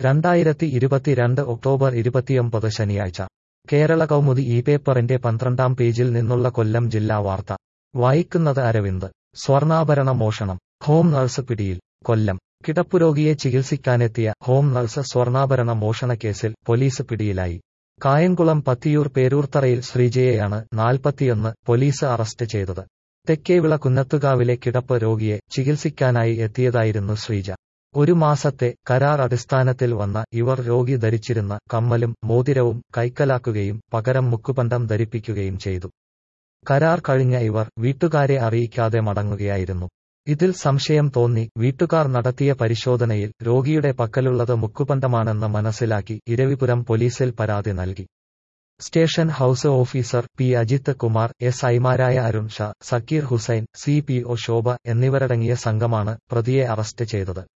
രണ്ടായിരത്തി ഇരുപത്തിരണ്ട് ഒക്ടോബർ ഇരുപത്തിയൊമ്പത് ശനിയാഴ്ച കേരള കൗമുദി ഈ പേപ്പറിന്റെ പന്ത്രണ്ടാം പേജിൽ നിന്നുള്ള കൊല്ലം ജില്ലാ വാർത്ത വായിക്കുന്നത് അരവിന്ദ് സ്വർണ്ണാഭരണ മോഷണം ഹോം നഴ്സ് പിടിയിൽ കൊല്ലം കിടപ്പുരോഗിയെ ചികിത്സിക്കാനെത്തിയ ഹോം നഴ്സ് സ്വർണ്ണാഭരണ മോഷണക്കേസിൽ പോലീസ് പിടിയിലായി കായംകുളം പത്തിയൂർ പേരൂർത്തറയിൽ ശ്രീജയെയാണ് നാൽപ്പത്തിയൊന്ന് പോലീസ് അറസ്റ്റ് ചെയ്തത് തെക്കേവിള കുന്നത്തുകാവിലെ കിടപ്പ് രോഗിയെ ചികിത്സിക്കാനായി എത്തിയതായിരുന്നു ശ്രീജ ഒരു മാസത്തെ കരാർ അടിസ്ഥാനത്തിൽ വന്ന ഇവർ രോഗി ധരിച്ചിരുന്ന കമ്മലും മോതിരവും കൈക്കലാക്കുകയും പകരം മുക്കുപണ്ടം ധരിപ്പിക്കുകയും ചെയ്തു കരാർ കഴിഞ്ഞ ഇവർ വീട്ടുകാരെ അറിയിക്കാതെ മടങ്ങുകയായിരുന്നു ഇതിൽ സംശയം തോന്നി വീട്ടുകാർ നടത്തിയ പരിശോധനയിൽ രോഗിയുടെ പക്കലുള്ളത് മുക്കുപണ്ടമാണെന്ന് മനസ്സിലാക്കി ഇരവിപുരം പോലീസിൽ പരാതി നൽകി station house officer P Ajith Kumar S ഐമാരായ Arun Shah Sakeer Hussain C P O Shobha എന്നിവരടങ്ങിയ സംഘമാണ് പ്രതിയെ അറസ്റ്റ് ചെയ്തത്